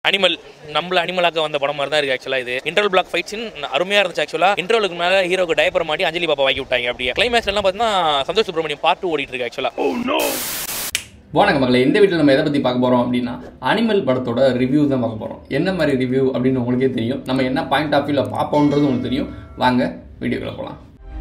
animal நம்மள அனிமலாக்க வந்த படம் மாதிரி தான் இருக்கு ஆக்சுவலா இது இன்டர்வல் பிளாக் ஃபைட்ஸ் அருமையா இருந்துச்சு ஆக்சுவலா இன்டர்வலுக்கு மேல ஹீரோக்கு டயப்பர் மாட்டி அஞ்சலி பாப்பா வாங்கி விட்டாங்க அப்படியே கிளைமேக்ஸ் எல்லாம் பார்த்தீங்கன்னா சந்தோஷ் சுப்ரமணியம் பார்ட் டூ ஓடிட்டு இருக்கு ஆக்சுவலா வணக்கம் மகளே இந்த வீட்டில் நம்ம எதை பற்றி பார்க்க போகிறோம் அப்படின்னா அனிமல் படத்தோட ரிவ்யூ தான் பார்க்க போகிறோம் என்ன மாதிரி ரிவ்யூ அப்படின்னு உங்களுக்கே தெரியும் நம்ம என்ன பாயிண்ட் ஆஃப் வியூவில் பார்ப்போன்றது உங்களுக்கு தெரியும் வாங்க வீடியோக்குள்ள போகலாம்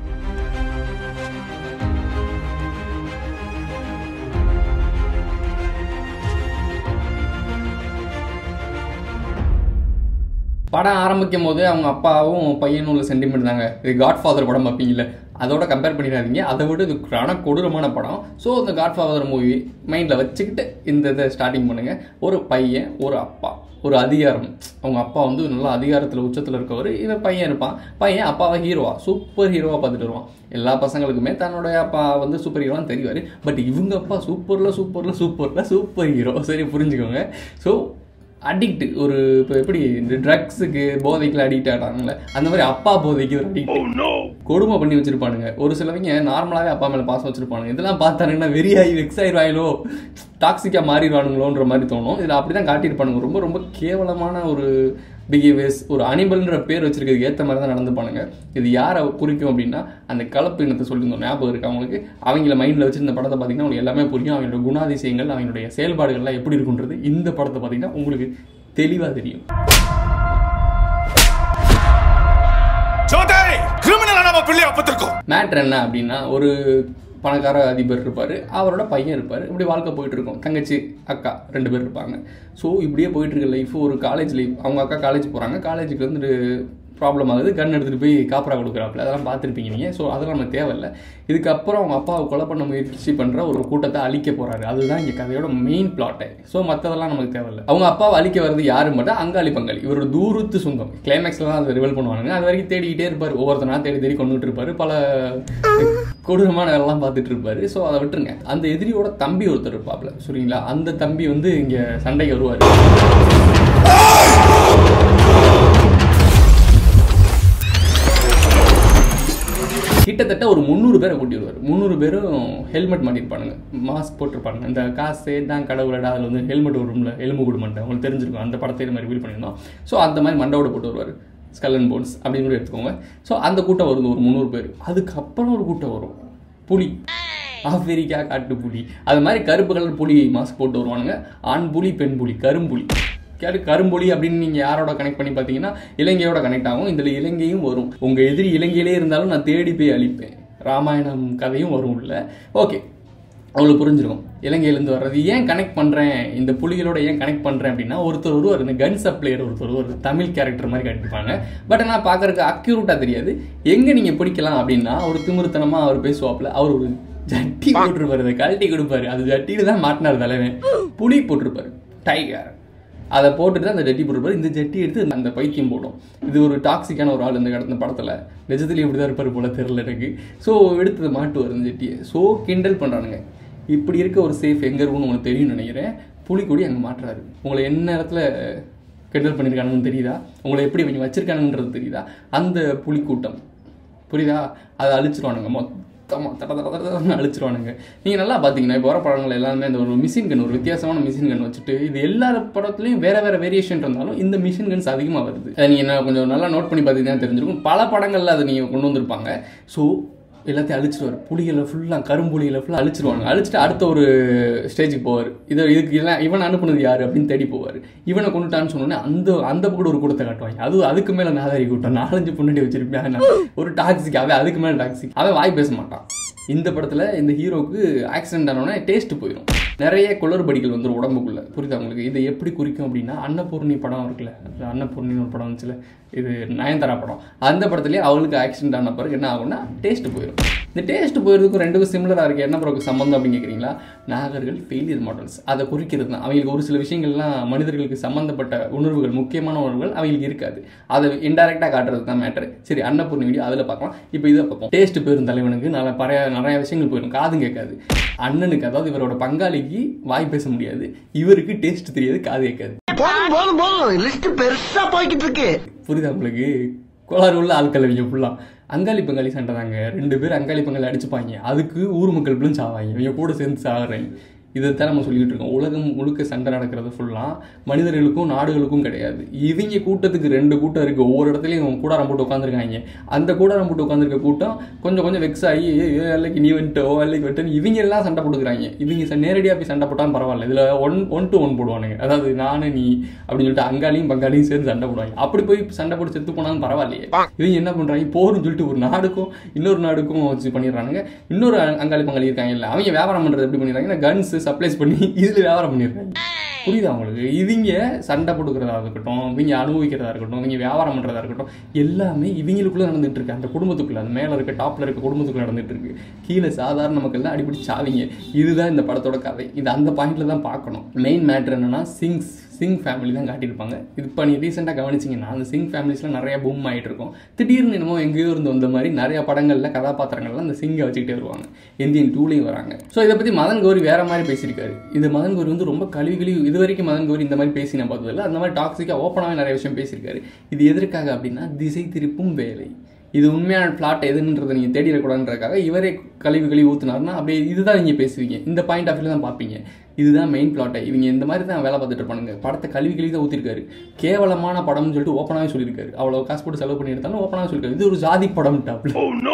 படம் ஆரம்பிக்கும் போது அவங்க அப்பாவும் பையனும் உள்ள சென்டிமெண்ட் தாங்க இது காட் ஃபாதர் படம் பார்ப்பீங்கல்ல அதோட கம்பேர் பண்ணிடாதீங்க அதை விட இது ரண கொடூரமான படம் ஸோ இந்த காட் ஃபாதர் மூவி மைண்டில் வச்சுக்கிட்டு இந்த இதை ஸ்டார்டிங் பண்ணுங்க ஒரு பையன் ஒரு அப்பா ஒரு அதிகாரம் அவங்க அப்பா வந்து நல்லா அதிகாரத்தில் உச்சத்தில் இருக்கவர் இவன் பையன் இருப்பான் பையன் அப்பாவை ஹீரோவா சூப்பர் ஹீரோவாக பார்த்துட்டு வருவான் எல்லா பசங்களுக்குமே தன்னுடைய அப்பா வந்து சூப்பர் ஹீரோவான்னு தெரிவார் பட் இவங்க அப்பா சூப்பரில் சூப்பரில் சூப்பரில் சூப்பர் ஹீரோ சரி புரிஞ்சுக்கோங்க ஸோ அடிக்ட் ஒரு இப்போ எப்படி இந்த ட்ரக்ஸுக்கு போதைக்குலாம் அடிக்ட் ஆகிறாங்கல்ல அந்த மாதிரி அப்பா போதைக்கு ஒரு அடிக்ட் கொடுமை பண்ணி வச்சிருப்பானுங்க ஒரு சிலவங்க நார்மலாகவே அப்பா மேலே பாசம் வச்சிருப்பானுங்க இதெல்லாம் பார்த்தானுங்கன்னா வெறியாகி வெக்ஸ் ஆயிடுவாங்களோ டாக்ஸிக்காக மாறிடுவானுங்களோன்ற மாதிரி தோணும் இதில் அப்படி தான் காட்டியிருப்பானுங்க ரொம்ப ரொம்ப கேவலமான ஒரு பிஹேவியர்ஸ் ஒரு அனிமல்ன்ற பேர் வச்சிருக்கிறதுக்கு ஏற்ற மாதிரி தான் நடந்துப்பானுங்க இது யாரை குறிக்கும் அப்படின்னா அந்த கலப்பு இனத்தை சொல்லியிருந்தோம் ஞாபகம் இருக்கு அவங்களுக்கு அவங்கள மைண்டில் வச்சு இந்த படத்தை பார்த்தீங்கன்னா உங்களுக்கு எல்லாமே புரியும் அவங்களோட குணாதிசயங்கள் அவங்களுடைய செயல்பாடுகள்லாம் எப்படி இருக்குன்றது இந்த படத்தை பார்த்தீங்கன்னா உங்களுக்கு தெளிவாக தெரியும் ஜோதை கிரிமினல் நம்ம பிள்ளை அப்பத்திருக்கோம் மேட்ரு என்ன அப்படின்னா ஒரு பணக்கார அதிபர் இருப்பார் அவரோட பையன் இருப்பார் இப்படி வாழ்க்கை போயிட்டு இருக்கும் தங்கச்சி அக்கா ரெண்டு பேர் இருப்பாங்க ஸோ இப்படியே போயிட்டு இருக்க லைஃப் ஒரு காலேஜ் லைஃப் அவங்க அக்கா காலேஜ் போகிறாங்க காலேஜுக்கு வந்துட்டு ப்ராப்ளம் ஆகுது கன் எடுத்துகிட்டு போய் காப்பரா கொடுக்குறாப்புல அதெல்லாம் பார்த்துருப்பீங்க நீங்கள் ஸோ அதெல்லாம் நமக்கு தேவையில்லை இதுக்கப்புறம் அவங்க அப்பாவை கொலை பண்ண முயற்சி பண்ணுற ஒரு கூட்டத்தை அழிக்க போகிறாரு அதுதான் இங்கே கதையோட மெயின் பிளாட்டே ஸோ மற்றதெல்லாம் நமக்கு தேவையில்லை அவங்க அப்பாவை அழிக்க வர்றது யாரு மட்டும் அங்காளி பங்காளி இவரோட தூரத்து சொந்தம் கிளைமேக்ஸில் தான் அதை ரிவல் பண்ணுவாங்க அது வரைக்கும் தேடிக்கிட்டே இருப்பார் ஒவ்வொருத்தனா தேடி தேடி கொண்டுட்டு இருப்பாரு பல கொடூரமான வேலைலாம் பார்த்துட்டு இருப்பாரு ஸோ அதை விட்டுருங்க அந்த எதிரியோட தம்பி ஒருத்தர் இருப்பாப்ல சரிங்களா அந்த தம்பி வந்து இங்கே சண்டைக்கு வருவார் கிட்டத்தட்ட ஒரு முந்நூறு பேரை கூட்டி வருவார் முந்நூறு பேரும் ஹெல்மெட் மாட்டிருப்பானுங்க மாஸ்க் போட்டிருப்பானுங்க இந்த காசு தான் கடவுளடா அதில் வந்து ஹெல்மெட் வரும்ல எலும்பு கூடு மண்டை உங்களுக்கு தெரிஞ்சிருக்கும் அந்த படத்தை இது மாதிரி ரிவீல் பண்ணியிருந்தோம் ஸோ அந்த மாதிரி மண்டோட போட்டு வருவார் ஸ்கல் அண்ட் போன்ஸ் அப்படின்னு கூட எடுத்துக்கோங்க ஸோ அந்த கூட்டம் வருது ஒரு முந்நூறு பேர் அதுக்கப்புறம் ஒரு கூட்டம் வரும் புலி ஆப்பிரிக்கா காட்டு புலி அது மாதிரி கருப்பு கலர் புலி மாஸ்க் போட்டு வருவானுங்க ஆண் புலி பெண் புலி கரும்புலி கேரு கரும்புலி அப்படின்னு நீங்கள் யாரோட கனெக்ட் பண்ணி பார்த்தீங்கன்னா இலங்கையோட கனெக்ட் ஆகும் இதில் இலங்கையும் வரும் உங்கள் எதிரி இலங்கையிலே இருந்தாலும் நான் தேடி போய் அழிப்பேன் ராமாயணம் கதையும் வரும் உள்ள ஓகே அவங்களுக்கு புரிஞ்சிருக்கும் இலங்கையிலேருந்து வர்றது ஏன் கனெக்ட் பண்ணுறேன் இந்த புலிகளோட ஏன் கனெக்ட் பண்ணுறேன் அப்படின்னா ஒருத்தர் ஒருவர் இந்த கன் சப்ளையர் ஒருத்தர் ஒரு தமிழ் கேரக்டர் மாதிரி கட்டிப்பாங்க பட் ஆனால் பார்க்கறதுக்கு அக்யூரேட்டாக தெரியாது எங்கே நீங்கள் பிடிக்கலாம் அப்படின்னா ஒரு திமிருத்தனமாக அவர் பேசுவாப்புல அவர் ஒரு ஜட்டி போட்டிருப்பாரு அதை கழட்டி கொடுப்பாரு அது ஜட்டியில தான் மாட்டினார் தலைவன் புலி போட்டிருப்பாரு டைகர் அதை போட்டுட்டு அந்த ஜட்டி போட்டிருப்பாரு இந்த ஜட்டி எடுத்து அந்த பைத்தியம் போடும் இது ஒரு டாக்ஸிக்கான ஒரு ஆள் இந்த கடந்த படத்தில் நிஜத்துலேயும் இப்படி தான் இருப்பார் போல தெரில எனக்கு ஸோ எடுத்தது மாட்டுவார் இந்த ஜட்டியை ஸோ கிண்டல் பண்ணுறானுங்க இப்படி இருக்க ஒரு சேஃப் எங்கே இருக்குன்னு உங்களுக்கு தெரியும்னு நினைக்கிறேன் புலிக்கொடி அங்கே மாட்டுறாரு உங்களை என்ன இடத்துல கிண்டல் பண்ணியிருக்கானுங்கன்னு தெரியுதா உங்களை எப்படி இவங்க வச்சிருக்கானுன்றது தெரியுதா அந்த புலிக்கூட்டம் புரியுதா அதை அழிச்சிருவானுங்க மொத்தமாக தட தட தட தடன்னு அழிச்சிருவானுங்க நீங்கள் நல்லா பார்த்தீங்கன்னா இப்போ வர படங்கள் எல்லாமே இந்த ஒரு மிஷின் கன் ஒரு வித்தியாசமான மிஷின் கன் வச்சுட்டு இது எல்லா படத்துலையும் வேற வேற வேரியேஷன் இருந்தாலும் இந்த மிஷின் கன்ஸ் அதிகமாக வருது அதை நீங்கள் என்ன கொஞ்சம் நல்லா நோட் பண்ணி பார்த்தீங்கன்னா தெரிஞ்சிருக்கும் பல படங்களில் அதை நீங்கள் கொண்டு வந்திருப்பாங்க ஸோ எல்லாத்தையும் அழிச்சிருவார் புலிகளை ஃபுல்லாக கரும்புலிகளை ஃபுல்லாக அழிச்சிருவாங்க அழிச்சிட்டு அடுத்த ஒரு ஸ்டேஜுக்கு போவார் இது இதுக்கு எல்லாம் இவன் அனுப்புனது யார் அப்படின்னு தேடி போவார் இவனை கொண்டுட்டான்னு சொன்னோன்னே அந்த அந்த கூட ஒரு கூட்டத்தை காட்டுவாங்க அது அதுக்கு மேலே நாதாரி கூட்டம் நாலஞ்சு பொண்ணாடி வச்சிருப்பேன் ஒரு டாக்ஸிக் அவன் அதுக்கு மேலே டாக்ஸிக் அவன் வாய் பேச மாட்டான் இந்த படத்தில் இந்த ஹீரோவுக்கு ஆக்சிடென்ட் ஆனோடனே டேஸ்ட் போயிடும் நிறைய குளறுபடிகள் வந்துடும் உடம்புக்குள்ள புரியுதா உங்களுக்கு இதை எப்படி குறிக்கும் அப்படின்னா அன்னபூர்ணி படம் இருக்குல்ல அன்னபூர்ணின்னு ஒரு படம் வந்துச்சுல இது நயன்தாரா படம் அந்த படத்துலேயே அவளுக்கு ஆக்சிடென்ட் ஆன பிறகு என்ன ஆகும்னா டேஸ்ட் போயிடும் இந்த டேஸ்ட் போயிருக்கும் ரெண்டுக்கும் சிமிலராக இருக்குது என்ன பிறகு சம்மந்தம் அப்படின்னு கேட்குறீங்களா நாகர்கள் ஃபெயிலியர் மாடல்ஸ் அதை குறிக்கிறது தான் அவங்களுக்கு ஒரு சில விஷயங்கள்லாம் மனிதர்களுக்கு சம்மந்தப்பட்ட உணர்வுகள் முக்கியமான உணர்வுகள் அவங்களுக்கு இருக்காது அதை இன்டெரக்டாக காட்டுறது தான் மேட்டர் சரி அன்னபூர்ணி வீடியோ அதில் பார்க்கலாம் இப்போ இதை பார்ப்போம் டேஸ்ட் போயிரும் தலைவனுக்கு நல்ல பழைய நிறைய விஷயங்கள் போயிடும் காதும் கேட்காது அண்ணனுக்கு அதாவது இவரோட பங்காளிக்கு வாய் பேச முடியாது இவருக்கு டேஸ்ட் தெரியாது காது கேட்காது போதும் போதும் போதும் லிஸ்ட் பெருசா போய்கிட்டு இருக்கு புரியுதா உங்களுக்கு கோளாறு உள்ள ஆட்கள் அவங்க ஃபுல்லாக அங்காளி பங்காளி சண்டை தாங்க ரெண்டு பேர் அங்காளி பங்காளி அடிச்சுப்பாங்க அதுக்கு ஊர் மக்கள் ஃபுல்லும் சாவாங்க இவங்க கூட சேர்ந்து சாகுறாங்க இதைத்தான் நம்ம சொல்லிட்டு இருக்கோம் உலகம் முழுக்க சண்டை நடக்கிறது ஃபுல்லாக மனிதர்களுக்கும் நாடுகளுக்கும் கிடையாது இவங்க கூட்டத்துக்கு ரெண்டு கூட்டம் இருக்குது ஒவ்வொரு இடத்துலையும் கூடாரம் போட்டு உட்காந்துருக்காங்க அந்த கூடாரம் போட்டு உட்காந்துருக்க கூட்டம் கொஞ்சம் கொஞ்சம் வெக்ஸ் ஆகி "ஏய், வேலைக்கு நீ வந்துட்டோ வேலைக்கு வந்துட்டு இவங்க எல்லாம் சண்டை போட்டுக்கிறாங்க இவங்க ச- நேரடியா போய் சண்டை போட்டாலும் பரவாயில்ல இதில் ஒன் ஒன் டு ஒன் போடுவானுங்க அதாவது நானு நீ அப்படின்னு சொல்லிட்டு அங்காளியும் பங்காளியும் சேர்ந்து சண்டை போடுவாங்க அப்படி போய் சண்டை போட்டு செத்து போனாலும் பரவாயில்லையே இவங்க என்ன பண்றாங்க போர்னு சொல்லிட்டு ஒரு நாடுக்கும் இன்னொரு நாடுக்கும் வச்சு பண்ணிடுறானுங்க இன்னொரு அ- அங்காளி பங்காளி இருக்காங்க இல்ல அவங்க வியாபாரம் பண்றது எப்படி பண்ணிடுறாங்க கன்ஸ் சப்ளைஸ் பண்ணி இதுல வியாபாரம் பண்ணிடுறாங்க புரியுதா உங்களுக்கு இவங்க சண்டை போட்டுக்கிறதா இருக்கட்டும் இவங்க அனுபவிக்கிறதா இருக்கட்டும் இவங்க வியாபாரம் பண்றதா இருக்கட்டும் எல்லாமே இவங்களுக்குள்ள நடந்துட்டு இருக்கு அந்த குடும்பத்துக்குள்ள அந்த மேல இருக்க டாப்ல இருக்க குடும்பத்துக்குள்ள நடந்துட்டு இருக்கு கீழே சாதாரண மக்கள் தான் அடிப்படி சாவிங்க இதுதான் இந்த படத்தோட கதை இது அந்த பாயிண்ட்ல தான் பார்க்கணும் மெயின் மேட்ரு என்னன்னா சிங்ஸ் சிங் ஃபேமிலி தான் காட்டியிருப்பாங்க இது இப்போ நீ ரீசெண்டாக கவனிச்சிங்கன்னா அந்த சிங் ஃபேமிலிஸ்லாம் நிறைய பூம் ஆகிட்டு இருக்கும் திடீர்னு என்னமோ எங்கேயோ இருந்து வந்த மாதிரி நிறைய படங்களில் கதாபாத்திரங்கள்லாம் அந்த சிங்கை வச்சுக்கிட்டே வருவாங்க இந்தியன் டூலையும் வராங்க ஸோ இதை பற்றி மதன் கௌரி வேற மாதிரி பேசியிருக்காரு இது மதன் கௌரி வந்து ரொம்ப கழுவி கழுவி இது வரைக்கும் மதன் கௌரி இந்த மாதிரி பேசி நான் பார்த்ததில்ல அந்த மாதிரி டாக்ஸிக்காக ஓப்பனாகவே நிறைய விஷயம் பேசியிருக்காரு இது எதற்காக அப்படின்னா திசை திருப்பும் வேலை இது உண்மையான பிளாட் எதுன்றதை நீங்கள் தேடிடக்கூடாதுன்றதுக்காக இவரே கழிவு கழிவு ஊத்துனாருன்னா அப்படியே இதுதான் நீங்கள் பேசுவீங்க இந்த பாயிண்ட் ஆஃப் வியூ தான் பார்ப்பீங்க இதுதான் மெயின் பிளாட்டை இவங்க இந்த மாதிரி தான் வேலை பார்த்துட்டு இருப்பானுங்க படத்தை கழுவி கழுவி தான் ஊற்றிருக்காரு கேவலமான படம்னு சொல்லிட்டு ஓப்பனாகவே சொல்லியிருக்காரு அவ்வளோ காசு போட்டு செலவு பண்ணி எடுத்தாலும் ஓப்பனாகவே சொல்லியிருக்காரு இது ஒரு ஜாதி படம் டாப்ல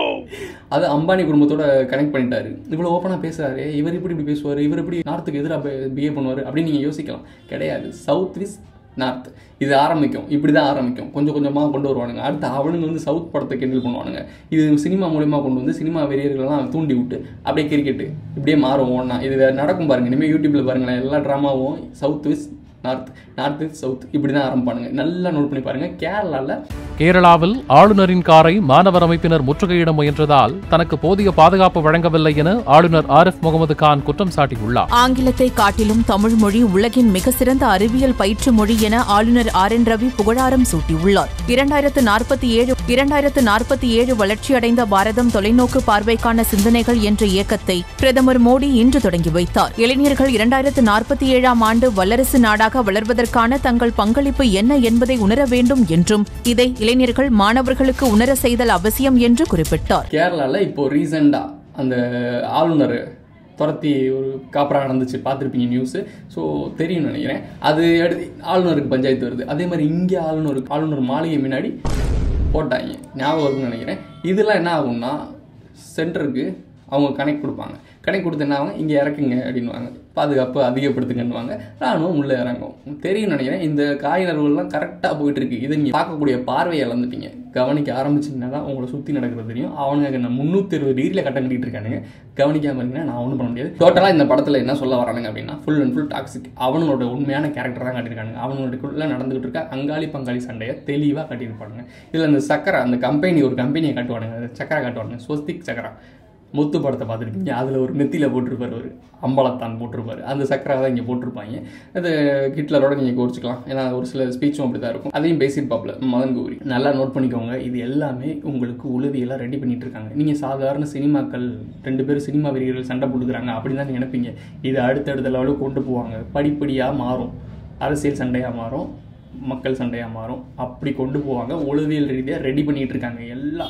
அது அம்பானி குடும்பத்தோட கனெக்ட் பண்ணிட்டாரு இவ்வளோ ஓப்பனாக பேசுறாரு இவர் இப்படி இப்படி பேசுவார் இவர் இப்படி நார்த்துக்கு எதிராக பிஹேவ் பண்ணுவார் அப்படின்னு நீங்கள் யோசிக்கலாம் கிடையாது சவுத் இஸ் நார்த் இது ஆரம்பிக்கும் இப்படி தான் ஆரம்பிக்கும் கொஞ்சம் கொஞ்சமாக கொண்டு வருவானுங்க அடுத்து அவனுங்க வந்து சவுத் படத்தை கிண்டல் பண்ணுவானுங்க இது சினிமா மூலியமாக கொண்டு வந்து சினிமா வெறியர்களெல்லாம் தூண்டி விட்டு அப்படியே கிரிக்கெட்டு இப்படியே மாறும் ஒன்றா இது வேற நடக்கும் பாருங்க இனிமேல் யூடியூப்ல பாருங்களேன் எல்லா ட்ராமாவும் south is north north is south இப்படி தான் ஆரம்பிப்பானுங்க நல்லா நோட் பண்ணி பாருங்க கேரளாவில் கேரளாவில் ஆளுநரின் காரை மாணவர் அமைப்பினர் முற்றுகையிட முயன்றதால் தனக்கு போதிய பாதுகாப்பு வழங்கவில்லை என ஆளுநர் ஆரிஃப் முகமது கான் குற்றம் சாட்டியுள்ளார் ஆங்கிலத்தை காட்டிலும் தமிழ் மொழி உலகின் மிக சிறந்த அறிவியல் பயிற்று மொழி என ஆளுநர் ஆர் என் ரவி புகழாரம் சூட்டியுள்ளார் இரண்டாயிரத்து நாற்பத்தி ஏழு இரண்டாயிரத்து நாற்பத்தி ஏழு வளர்ச்சியடைந்த பாரதம் தொலைநோக்கு பார்வைக்கான சிந்தனைகள் என்ற இயக்கத்தை பிரதமர் மோடி இன்று தொடங்கி வைத்தார் இளைஞர்கள் இரண்டாயிரத்து நாற்பத்தி ஏழாம் ஆண்டு வல்லரசு நாடாக வளர்வதற்கான தங்கள் பங்களிப்பு என்ன என்பதை உணர வேண்டும் என்றும் இதை இளைஞர்கள் மாணவர்களுக்கு உணர செய்தல் அவசியம் என்று குறிப்பிட்டார் கேரளாவில் இப்போ ரீசெண்டாக அந்த ஆளுநர் துரத்தி ஒரு காப்பரா நடந்துச்சு பார்த்துருப்பீங்க நியூஸு ஸோ தெரியும்னு நினைக்கிறேன் அது எடுத்து ஆளுநருக்கு பஞ்சாயத்து வருது அதே மாதிரி இங்கே ஆளுநருக்கு ஆளுநர் மாளிகை முன்னாடி போட்டாங்க ஞாபகம் இருக்கும்னு நினைக்கிறேன் இதெல்லாம் என்ன ஆகும்னா சென்டருக்கு அவங்க கனெக்ட் கொடுப்பாங்க கனெக்ட் கொடுத்து என்ன ஆகும் இங்கே இறக்குங்க அப்படின்வாங்க பாதுகாப்பு அதிகப்படுத்துங்கன்னுவாங்க ராணுவம் உள்ளே இறங்கும் தெரியும் நினைக்கிறேன் இந்த காயினர்கள்லாம் கரெக்டாக போயிட்டு இருக்கு இதை நீங்கள் பார்க்கக்கூடிய பார்வையை இழந்துட்டீங்க கவனிக்க ஆரம்பிச்சிங்கன்னா தான் உங்களை சுற்றி நடக்கிறது தெரியும் அவனுங்க என்ன முந்நூற்றி இருபது டிகிரியில் கட்டம் கட்டிட்டு இருக்கானுங்க கவனிக்காம இருந்தீங்கன்னா நான் ஒன்றும் பண்ண முடியாது டோட்டலாக இந்த படத்தில் என்ன சொல்ல வரானுங்க அப்படின்னா ஃபுல் அண்ட் ஃபுல் டாக்ஸிக் அவனோட உண்மையான கேரக்டர் தான் காட்டியிருக்காங்க அவனோட நடந்துகிட்டு இருக்க அங்காளி பங்காளி சண்டையை தெளிவாக காட்டியிருப்பானுங்க இதில் அந்த சக்கரை அந்த கம்பெனி ஒரு கம்பெனியை காட்டுவானுங்க அந்த சக்கரை காட்டுவானுங்க ஸ்வஸ்திக் சக்கரா முத்து படத்தை பார்த்துருப்பீங்க அதில் ஒரு நெத்தியில் போட்டிருப்பார் ஒரு அம்பலத்தான் போட்டிருப்பாரு அந்த சக்கரை தான் இங்கே போட்டிருப்பாங்க அது ஹிட்லரோட நீங்கள் கோரிச்சிக்கலாம் ஏன்னா ஒரு சில ஸ்பீச்சும் அப்படி தான் இருக்கும் அதையும் பேசியிருப்பாப்ல மதன் கௌரி நல்லா நோட் பண்ணிக்கோங்க இது எல்லாமே உங்களுக்கு உளவியெல்லாம் ரெடி பண்ணிட்டு இருக்காங்க நீங்கள் சாதாரண சினிமாக்கள் ரெண்டு பேரும் சினிமா வெறியர்கள் சண்டை போட்டுக்கிறாங்க அப்படின்னு தான் நினைப்பீங்க இது அடுத்தடுத்த லெவலுக்கு கொண்டு போவாங்க படிப்படியாக மாறும் அரசியல் சண்டையாக மாறும் மக்கள் சண்டையாக மாறும் அப்படி கொண்டு போவாங்க உளவியல் ரீதியாக ரெடி பண்ணிட்டு இருக்காங்க எல்லாம்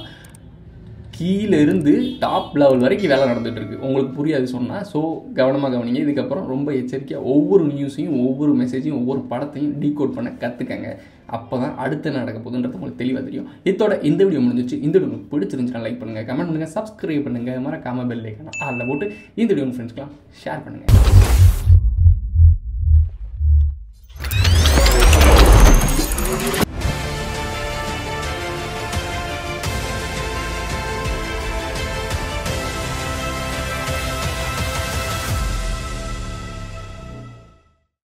கீழே இருந்து டாப் லெவல் வரைக்கும் வேலை நடந்துட்டு இருக்கு உங்களுக்கு புரியாது சொன்னால் ஸோ கவனமாக கவனிங்க இதுக்கப்புறம் ரொம்ப எச்சரிக்கையாக ஒவ்வொரு நியூஸையும் ஒவ்வொரு மெசேஜையும் ஒவ்வொரு படத்தையும் டீகோட் பண்ண கற்றுக்கங்க அப்போ தான் அடுத்து என்ன நடக்க போகுதுன்றது உங்களுக்கு தெளிவாக தெரியும் இதோட இந்த வீடியோ முடிஞ்சிச்சு இந்த வீடியோ உங்களுக்கு பிடிச்சிருந்துச்சுன்னா லைக் பண்ணுங்கள் கமெண்ட் பண்ணுங்கள் சப்ஸ்கிரைப் பண்ணுங்கள் மறக்காம பெல் ஐக்கனா அதில் போட்டு இந்த வீடியோ ஃப்ரெண்ட்ஸ்க்கெலாம் ஷேர் பண்ணுங்கள்